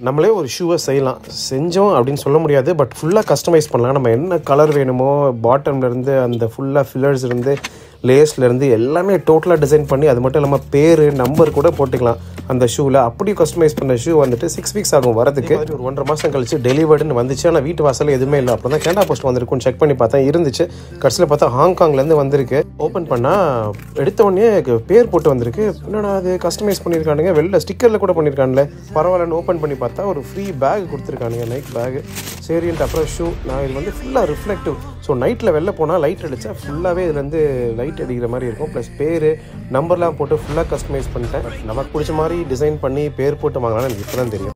நம்மளே ஒரு ஷூவை செய்யலாம் செஞ்சோம் அப்படின்னு சொல்ல முடியாது பட் ஃபுல்லாக கஸ்டமைஸ் பண்ணலாம் நம்ம என்ன கலர் வேணுமோ பாட்டம்லேருந்து அந்த ஃபுல்லாக ஃபில்லர்ஸ் இருந்து லேஸ்லேருந்து எல்லாமே டோட்டலாக டிசைன் பண்ணி அது மட்டும் இல்லாமல் பேர் நம்பர் கூட போட்டுக்கலாம் அந்த ஷூவில் அப்படி கஸ்டமைஸ் பண்ண ஷூ வந்துட்டு சிக்ஸ் வீக்ஸ் ஆகும் வரதுக்கு ஒரு ஒன்றரை மாதம் கழிச்சு டெலிவர்டுன்னு வந்துச்சு ஆனால் வீட்டு வாசலில் எதுவுமே இல்லை அப்புறம் தான் கேண்டா போஸ்ட் வந்திருக்குன்னு செக் பண்ணி பார்த்தேன் இருந்துச்சு கடைசியில் பார்த்தா ஹாங்காங்லேருந்து வந்திருக்கு ஓப்பன் பண்ணால் எடுத்த உடனே பேர் போட்டு வந்திருக்கு என்னடா அது கஸ்டமைஸ் பண்ணியிருக்கானுங்க வெளில ஸ்டிக்கரில் கூட பண்ணியிருக்கானுங்களே பரவாயில்லன்னு ஓப்பன் பண்ணி பார்த்தா ஒரு ஃப்ரீ பேக் கொடுத்துருக்கானுங்க நைட் பேக் சரின்ட்டு அப்புறம் ஷூ நான் இது வந்து ஃபுல்லாக ரிஃப்ளெக்டிவ் ஸோ நைட்டில் வெளில போனால் லைட் அடித்தா ஃபுல்லாகவே இதுலேருந்து லைட் அடிக்கிற மாதிரி இருக்கும் ப்ளஸ் பேர் நம்பர்லாம் போட்டு ஃபுல்லாக கஸ்டமைஸ் பண்ணிட்டேன் நமக்கு பிடிச்ச மாதிரி டிசைன் பண்ணி பேர் போட்டு வாங்கலாம்னு எனக்கு இப்போ தான் தெரியும்